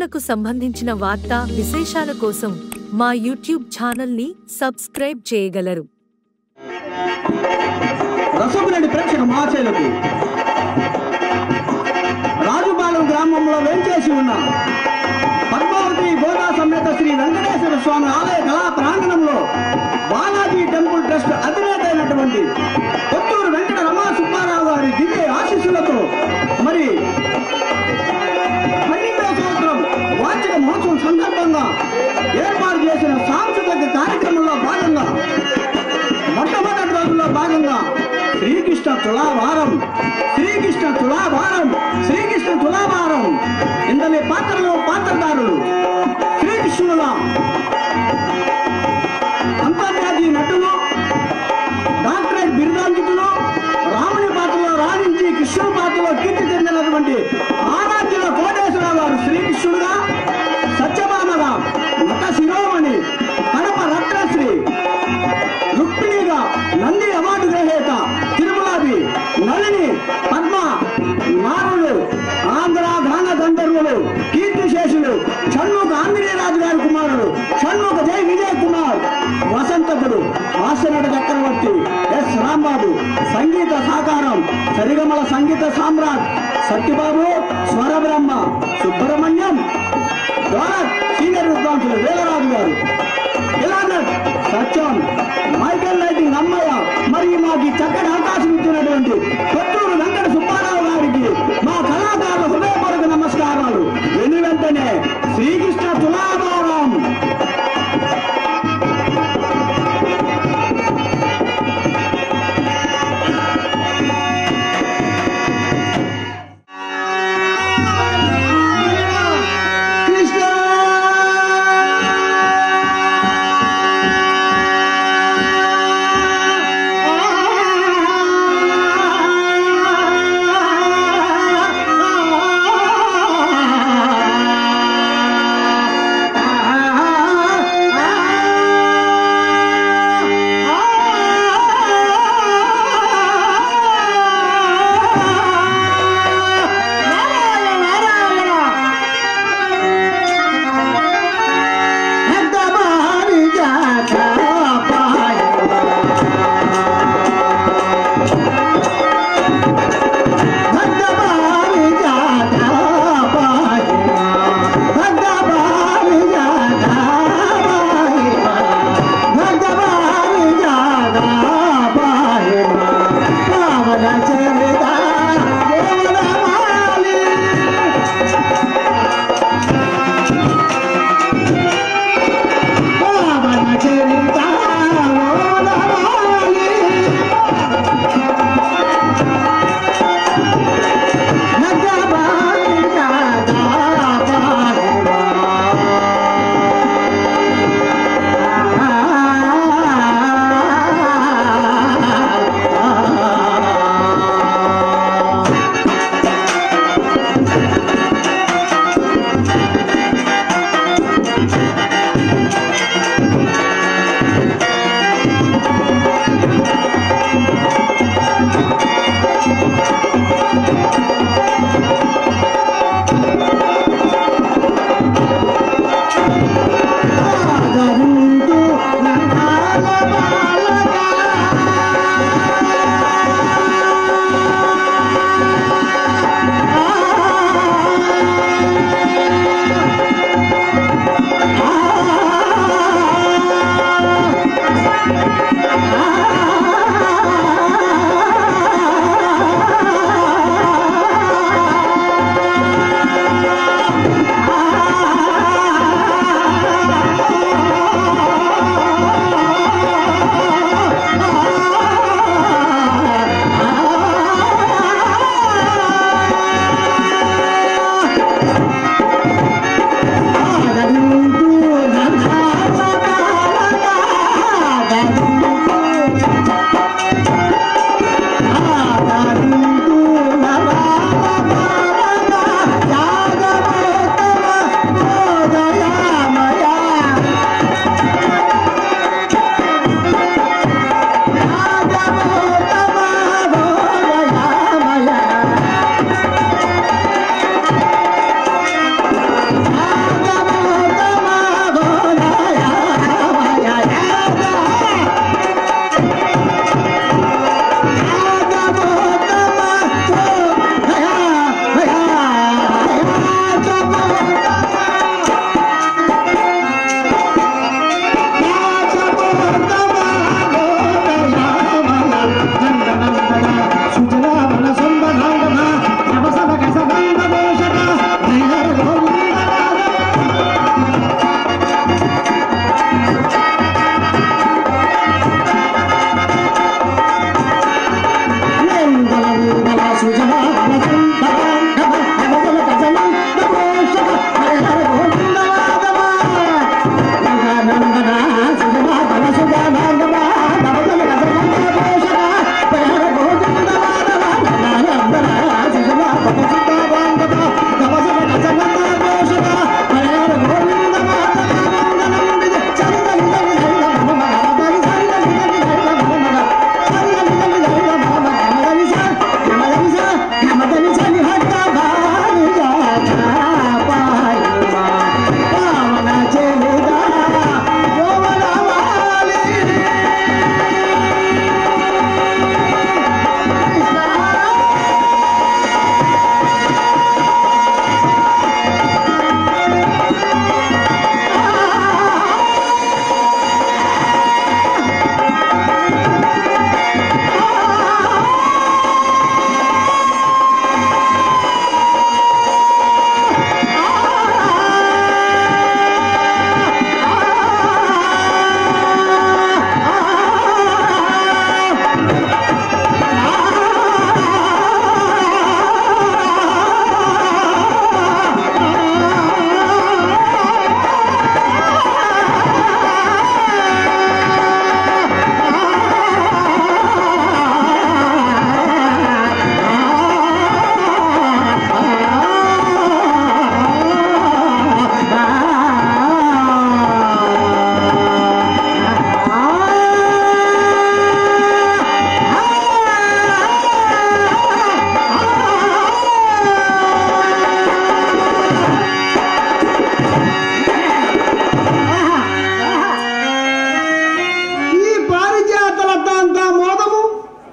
సినిమాలకు సంబంధించిన వార్తా విశేషాల కోసం మా యూట్యూబ్ ఛానల్ని సబ్స్క్రైబ్ చేయగలరు రసపురెడ్డి ప్రేక్షక మహాశైలకు రాజుపాలెం గ్రామంలో వేంచేసి ఉన్న పద్మావతి గోదా సమేత శ్రీ వెంకటేశ్వర స్వామి ఆలయ కళా ప్రాంగణంలో బాలాజీ టెంపుల్ ట్రస్ట్ అధినేత అయినటువంటి కొత్తూరు వెంకట రమా సుబ్బారావు గారి దివ్య ఆశీస్సులతో మరి పన్నెండవ సంవత్సరం వార్షిక మహోత్సవం సందర్భంగా ఏర్పాటు చేసిన సాంస్కృతిక కార్యక్రమంలో భాగంగా మొట్టమొదటి రోజుల్లో భాగంగా శ్రీకృష్ణ తులాభారం శ్రీకృష్ణ తులాభారం శ్రీకృష్ణ తులాభారం ఇందలి పాత్రలు పాత్రదారులు శ్రీకృష్ణుల అంతర్జాతీయ నటులు డాక్టరేట్ బిరుదాంకితులు రాముని పాత్రలో రాణించి కృష్ణుని పాత్రలో కీర్తి చెందినటువంటి ఆరాధ్యుల కోటేశ్వరరావు గారు శ్రీకృష్ణుడుగా సత్యభామగా నట శిరోమణి కడప రత్నశ్రీ రుక్మిణిగా నంది అవార్డు గ్రహీత తిరుమలాది నళిని పద్మ నారులు ఆంధ్ర గాన గంధర్వులు కీర్తిశేషులు షణ్ముఖ ఆంజనేయరాజు గారి కుమారుడు షణ్ముఖ జై విజయ్ కుమార్ వసంతకుడు హాస్యనట చక్రవర్తి ఎస్ రాంబాబు సంగీత సాకారం సరిగమల సంగీత సామ్రాట్ సత్యబాబు స్వరబ్రహ్మ సుబ్రహ్మణ్యం దౌలత్ సీనియర్ విద్వాంసులు వేలరాజు గారు ఇలానట్ సత్యం మైకల్ లైటింగ్ అమ్మయ్య మరియు మాకు ఈ చక్కటి అవకాశం ఇచ్చినటువంటి కొత్తూరు వెంకట సుబ్బారావు గారికి మా కళాకారుల హృదయపూర్వక నమస్కారాలు వెను వెంటనే శ్రీకృష్ణ తులాభారం కృష్ణ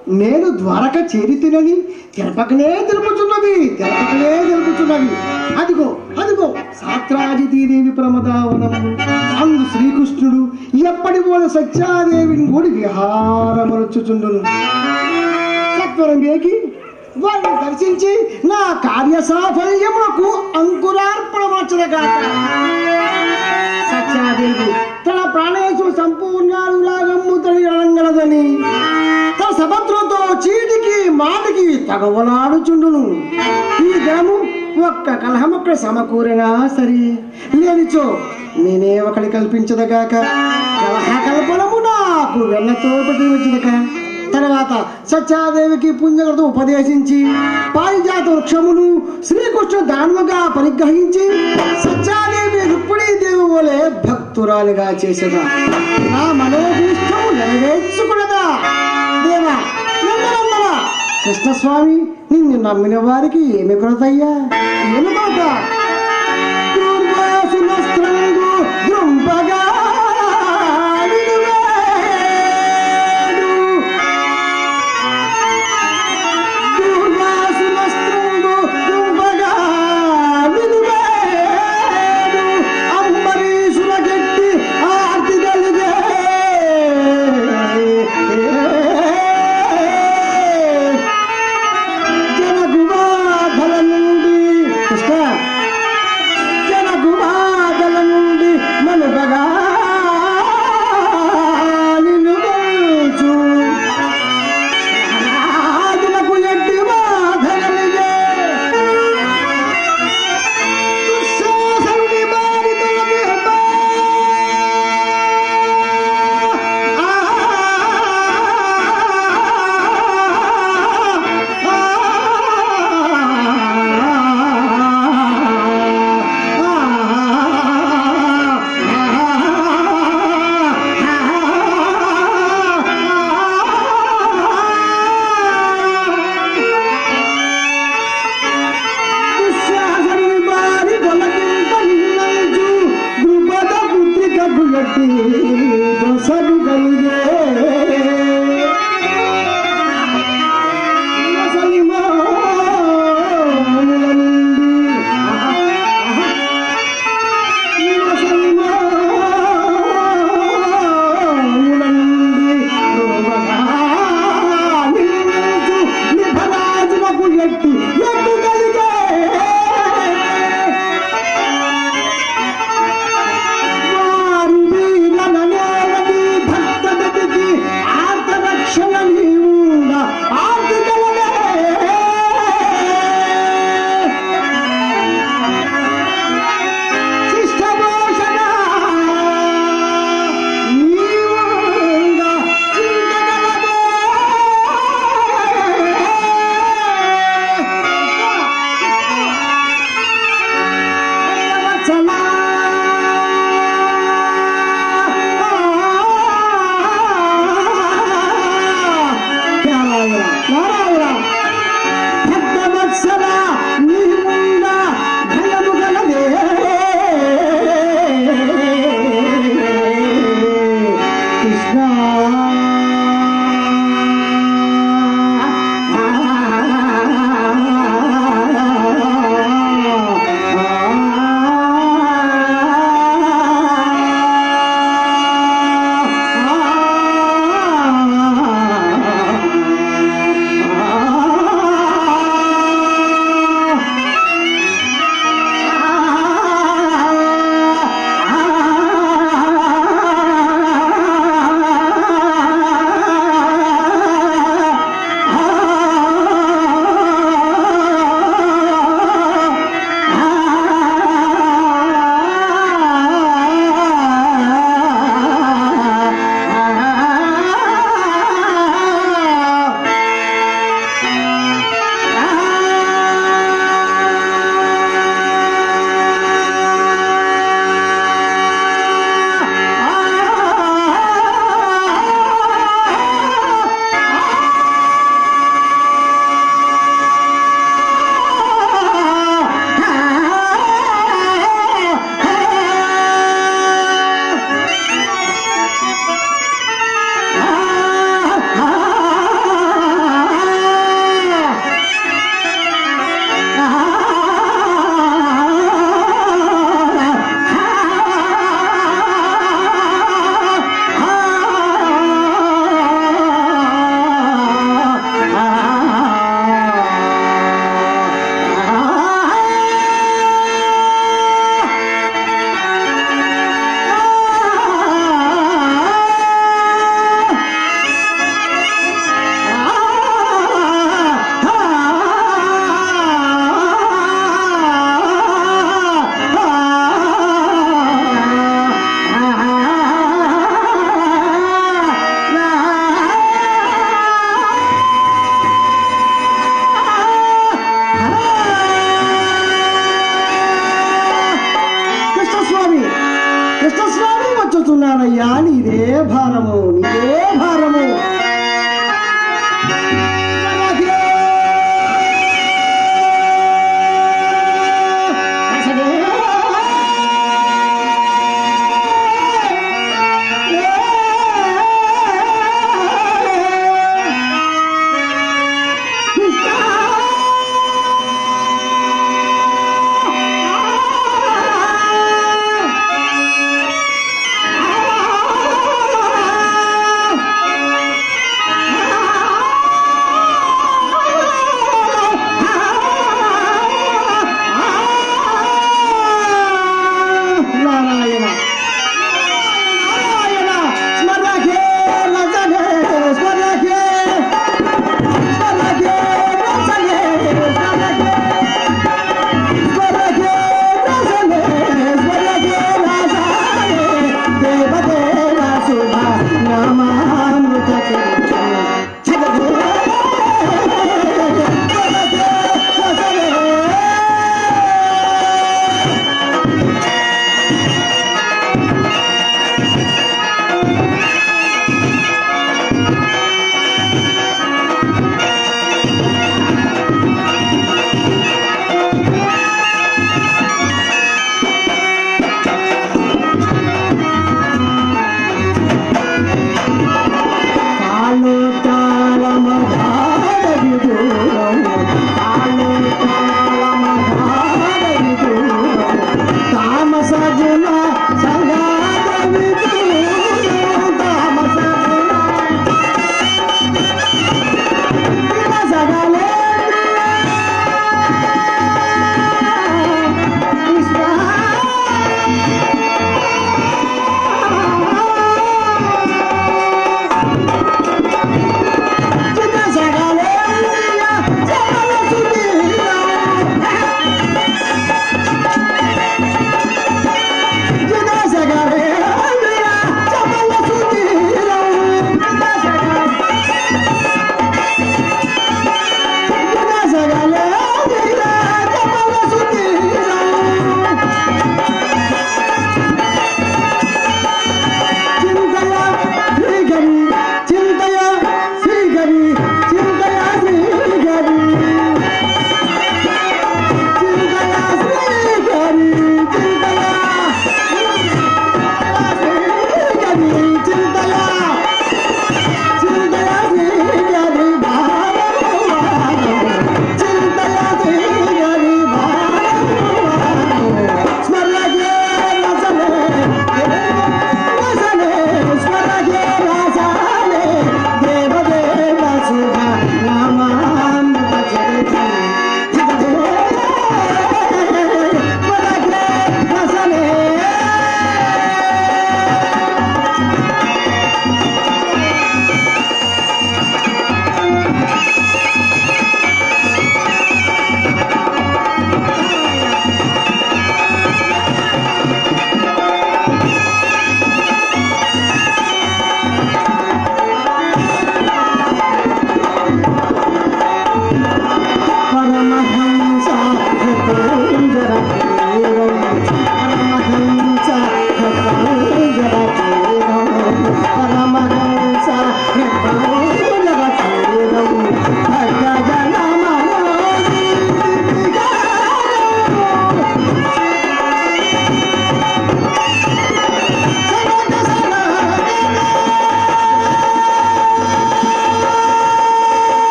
నేను ద్వారక చేరితినని తెరపకనే తెలుపుచున్నది తెరపకనే తెలుపుచున్నది అదిగో అదిగో సాత్రాజితీదేవి ప్రమదావనం అందు శ్రీకృష్ణుడు ఎప్పటి పోల సత్యాదేవిని కూడి విహారమరుచుచుండును సత్వరం వేగి వారిని దర్శించి నా కార్య సాఫల్యములకు అంకురార్పణమచ్చదగాక సత్యాదేవి తన ప్రాణేశు సంపూర్ణాలు లాగమ్ము తడి అలంగలదని తన సభద్రతో చీటికి మాటికి తగవలాడుచుండును ఈ దినము ఒక్క కలహమొక్క సమకూరినా సరి లేనిచో నేనే ఒకటి కల్పించదగాక కలహ కల్పనము నాకు వెన్నతో పెట్టి వచ్చిదక తర్వాత సత్యాదేవికి పుణ్యకృతం ఉపదేశించి పారిజాత వృక్షమును శ్రీకృష్ణ దానముగా పరిగ్రహించి సత్యాదేవి రుక్మిణీదేవి వలె భక్తురాలిగా చేసేదా నా మనోభీష్టము నెరవేర్చుకున్నదా దేవా నందనందన కృష్ణస్వామి నిన్ను నమ్మిన వారికి ఏమి కొరతయ్యా ఏమి కొరత దుర్వాసునస్త్రంగు ద్రుంపగా విడువేడు. దుర్వాసునస్త్రంగు ద్రుంపగా విడువేడు. అంబరీషుల గట్టి ఆర్తి కలిగే జనగుబాధల నుండి కృష్ణ జనగుబాధల నుండి మనుగగా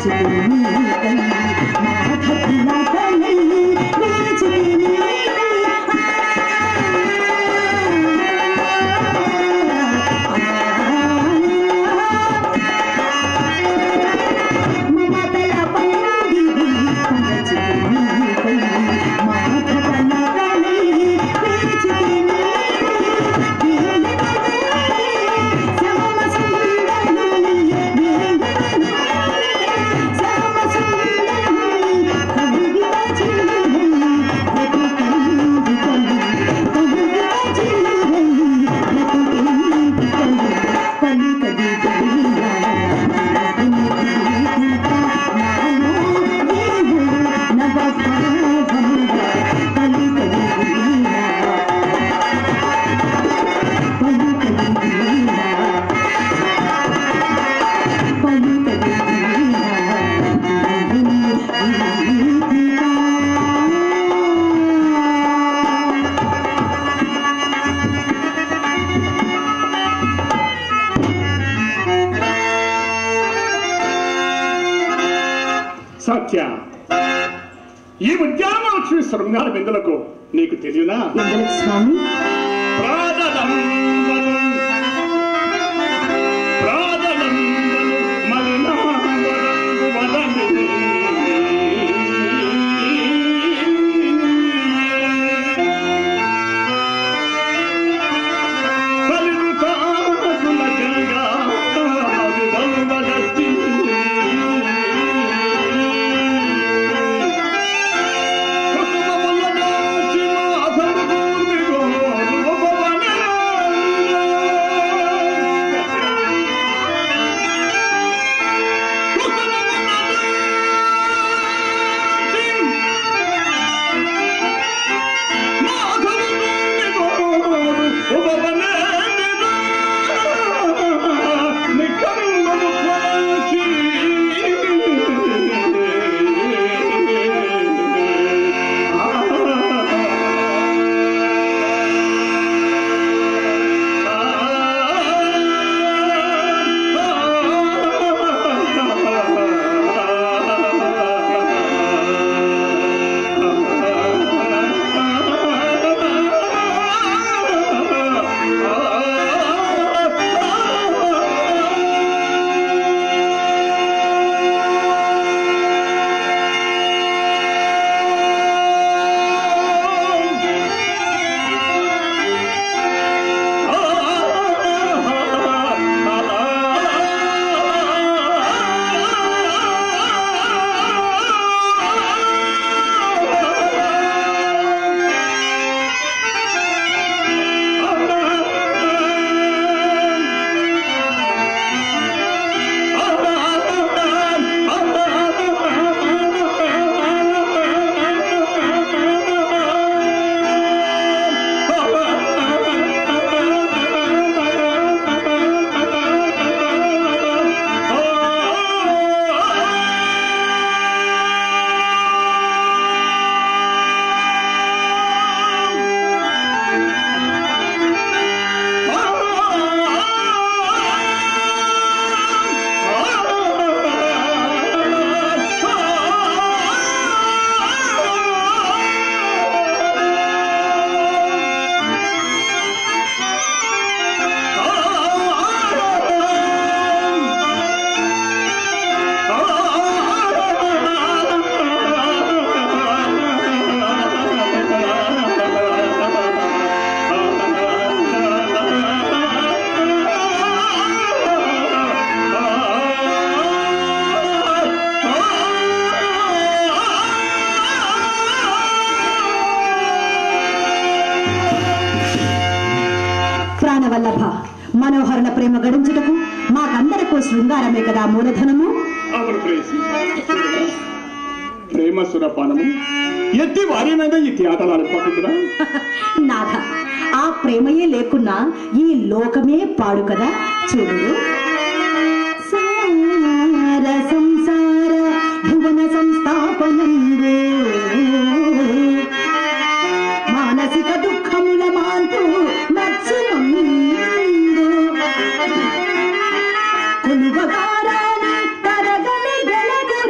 సత్య ఈ ఉద్యానోత్సవి శృంగార విందులకు నీకు తెలియనా ఎందుకు స్వామి ప్రాదలంబను ప్రాదలంబను మలినాంబరంగు వలని కలిరుతాకుల జంగా వివల్వగతి ప్రాణవల్లభ మనోహరణ ప్రేమ గడించుటకు మాకందరకు శృంగారమే కదా మూలధనము అవును ప్రేసి ప్రేమ సురపానము ఎత్తి వారి మీద ఈ ఆటలు ఆడిపోతుందిరా నాథ ఆ ప్రేమయే లేకున్నా ఈ లోకమే పాడు కదా చూడు సార సంసార భువన సంస్థాపనందు మానసిక దుఃఖముల మాంతు నచ్చునందు కొలువగారాని తరగని వెలగ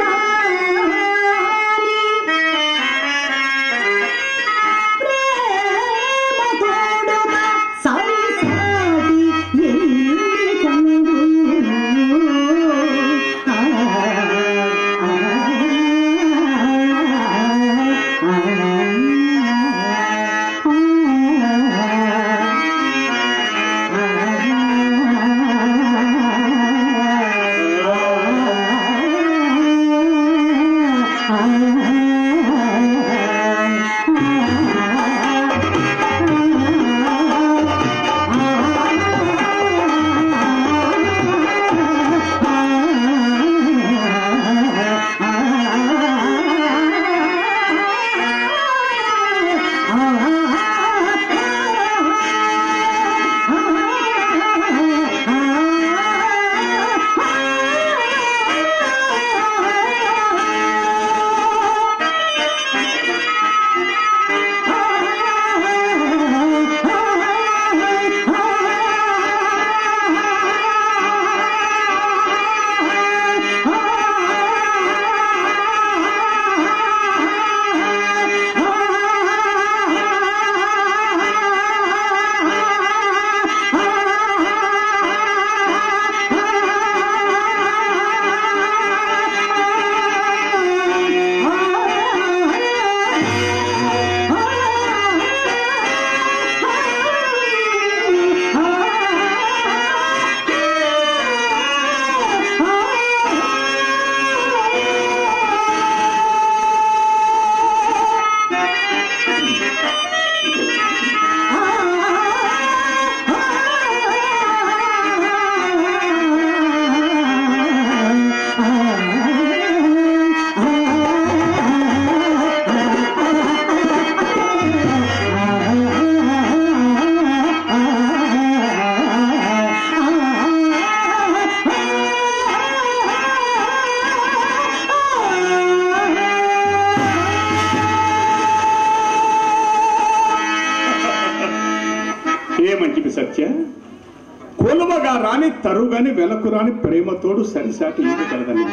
నిజమి సత్య కొలువగా రాని తరుగాని వెలకు రాని ప్రేమతోడు సరిసాటి ఈత కలదని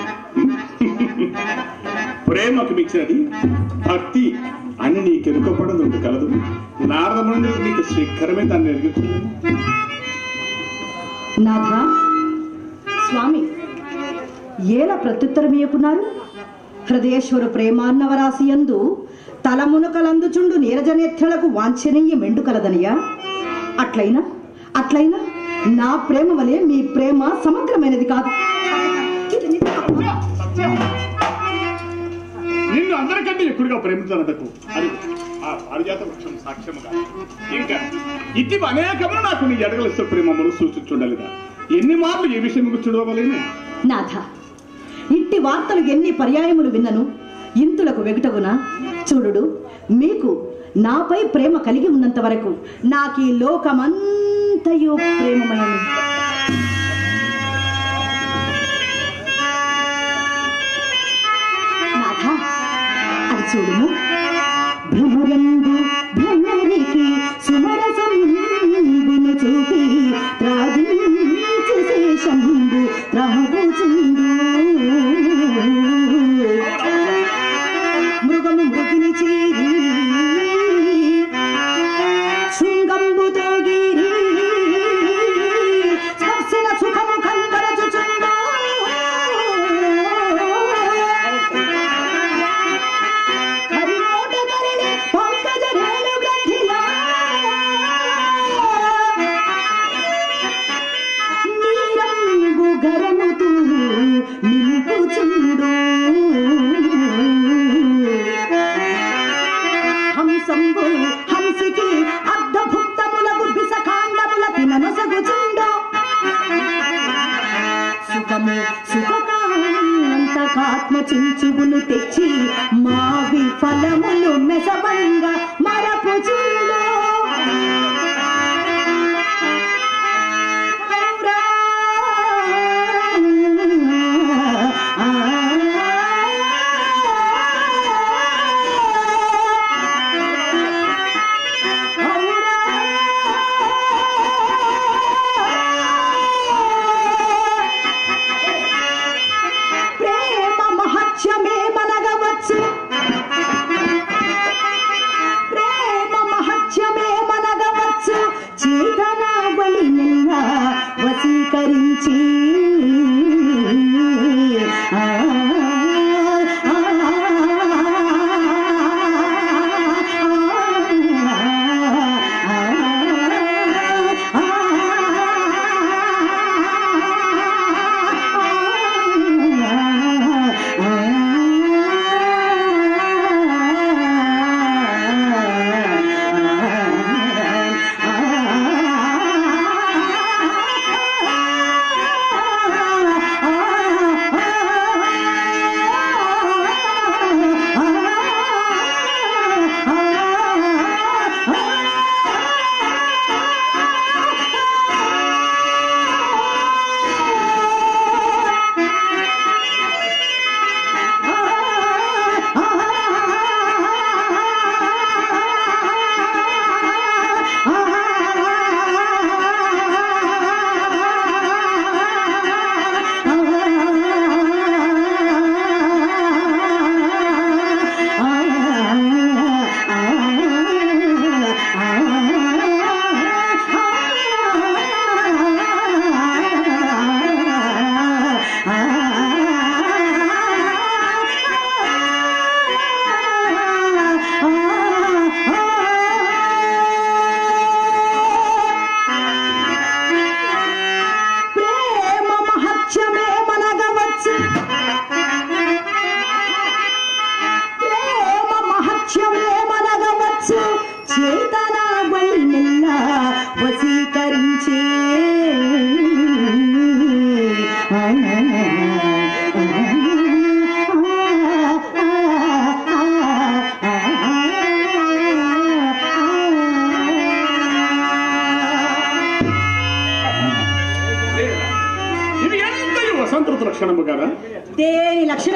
ప్రేమకు మిచ్చినది భక్తి అని నీకెనుకపడదు కలదు నారదముని నీకు శీఘ్రమే దాన్ని ఎరుగుతుంది నాథ స్వామి ఏల ప్రత్యుత్తరం ఇయ్యకున్నారు హృదయేశ్వర ప్రేమాన్నవరాశి యందు తలమునకలందుచుండు నీరజనేత్రలకు వాంఛనీయ మెండు కలదనియా అట్లయినా అట్లయినా నా ప్రేమ వలె మీ ప్రేమ సమగ్రమైనది కాదు నిన్ను అందరికంటే ఎక్కువగా ప్రేమించాలంటకు అది ఆ పారిజాత వృక్షం సాక్ష్యముగా ఇంకా ఇట్టి అనేకములు నాకు నీ ఎడగలిస్తే ప్రేమములు సూచించుండలేదా ఎన్ని మార్లు ఏ విషయం చూడవలేను నాథ ఇట్టి వార్తలు ఎన్ని పర్యాయములు విన్నను ఇంతులకు వెగుటగునా చూడుడు మీకు నాపై ప్రేమ కలిగి ఉన్నంత వరకు నాకీ లోకమంతయు ప్రేమమయము నాథ అది చూడుము భ్రమరందు భ్రమరికి సుమరసంబును చూపి రాజించు శేషంబు రాబోచుండు మృగము మృగిని చేరి శృంగంబుతో గిరి స్పర్శన సుఖము కందరచుచుండు హరిమోట ధరణి పంకజ రేణు గ్రంథిలా నీరంగు గరముతూ నింపుచుండు హంసంబు హంసికి అర్ధభుక్తములకు బిసకాండముల తిననొసగుచుండు సుఖము సుఖకాంతకాత్మ చుంచుగులు తెచ్చి మా విఫలములు మెసవంగా మరపుచుండు ఔరా. ప్రేమ మహత్యమే మనగవచ్చు ప్రేమ మహత్యమే మనగవచ్చు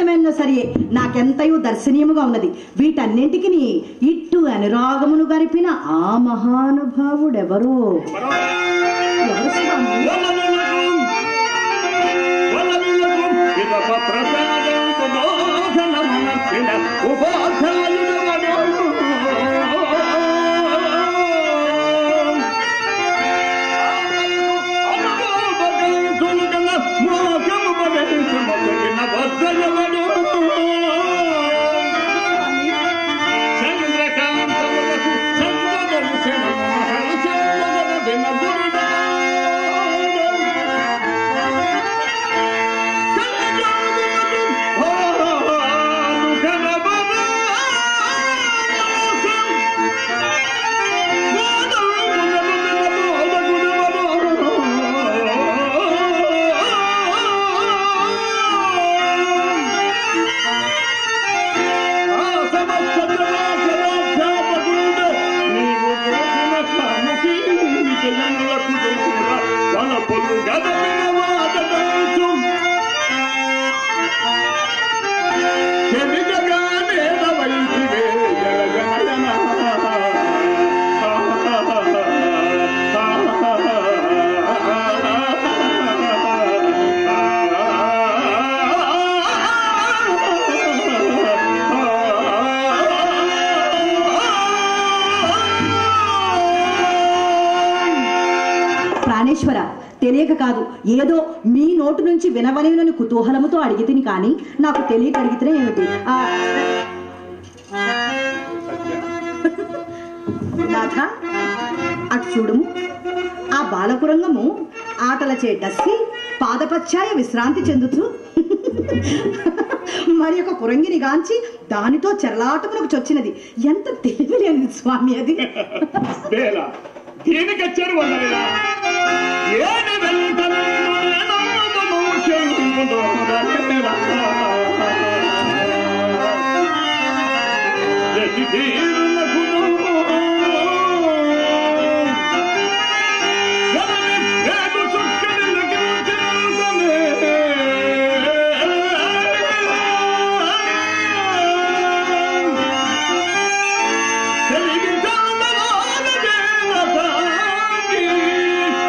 దృశ్యమైన సరియే నాకెంతయో దర్శనీయముగా ఉన్నది వీటన్నింటికి ఇట్టు అనురాగమును గరిపిన ఆ మహానుభావుడెవరో ఎవరు స్వామి చంద్రకాంతములకు చంద్రదర్శనము మహర్షుల వినగురుడా పొల్లు గదపిన వాదడంచు చెవిగగానే నవైతివే జగజనయన. ప్రాణేశ్వర తెలియక కాదు ఏదో మీ నోటు నుంచి వినవలేనని కుతూహలముతో అడిగి తిని కానీ నాకు తెలియక అడిగితేనే ఏమిటి ఆ, నాథ అటు చూడుము ఆ బాలకురంగము ఆటలచే డస్సి పాదపచ్చాయ విశ్రాంతి చెందుతూ మరి ఒక కురంగిని గాంచి దానితో చెరలాటమునకు చొచ్చినది ఎంత తెలివిలేనిది స్వామి అది వేళ దీనికి వచ్చారు వందలేదా ఏది వెంటనూ చెంగుదోదలేరా. ఎసి తీరులకును ఎవరి వేగు చుక్కని లగించిందనే.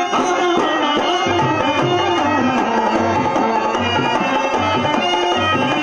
ఆ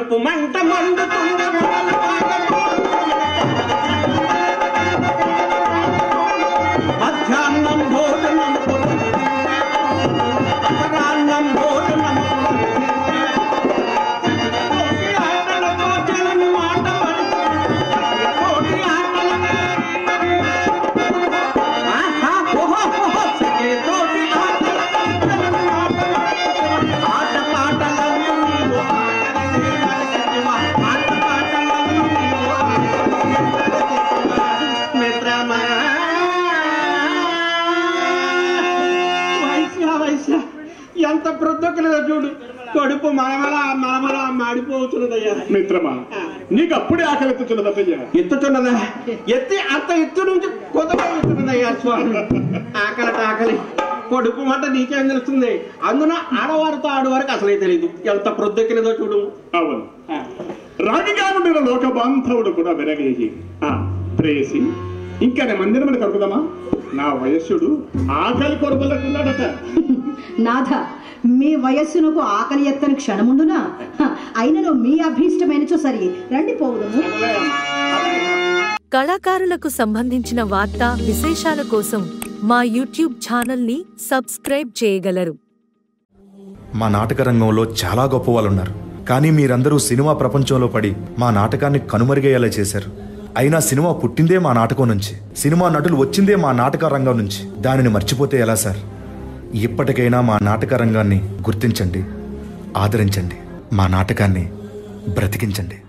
కడుపు మంట మండుతున్న మధ్యాహ్నం భోజనం అపరాహ్నం భోజనం కోటి ఆటలతో చెలని మాట పడి కోటి ఆటలతో ఆహా, ఓహో, ఓహో, సఖీ తోటి ఆటలతో చెలని మాట పడి ఆట పాటలను నీవు ఆటలే నరసింహ, ఆట పాటలను నీవు మిత్రమా వైశ్య వైశ్య ఎంత ప్రొద్దకులేదో చూడు కడుపు మలమల మలమల మాడిపోతున్నదయ్యా మిత్రమా నీకు అప్పుడే ఆకలి ఎత్తుచున్నదయ్యా ఎత్తుతున్నదా ఎత్తి అంత ఎత్తు నుంచి కొత్తగా ఎత్తున్నదయ్యా స్వామి ఆకలి ఆకలి కడుపు మంట నీకేం తెలుస్తుంది అందున ఆడవారితో ఆడవారికి అసలే తెలియదు ఎంత ప్రొద్దెక్కినదో చూడు అవును రాగిగానుడిన లోక బాంధవుడు కూడా వెరగేయి ఆ ప్రేసి ఇంకా నే మందిరములు కలుపుదామా నా వయస్సుడు ఆకలి కొరబలకున్నాడట నాథ మీ వయస్సునకు ఆకలి ఎత్తని క్షణముండునా హ, అయినను మీ అభీష్టమైనచో సరి రండి పోవుదము కళాకారులకు సంబంధించిన వార్తా విశేషాల కోసం మా యూట్యూబ్ ఛానల్ని సబ్స్క్రైబ్ చేయగలరు మా నాటక రంగంలో చాలా గొప్ప వాళ్ళు ఉన్నారు కానీ మీరందరూ సినిమా ప్రపంచంలో పడి మా నాటకాన్ని కనుమరుగయ్యేలా చేశారు అయినా సినిమా పుట్టిందే మా నాటకం నుంచి సినిమా నటులు వచ్చిందే మా నాటక రంగం నుంచి దానిని మర్చిపోతే ఎలా సార్ ఇప్పటికైనా మా నాటక రంగాన్ని గుర్తించండి ఆదరించండి మా నాటకాన్ని బ్రతికించండి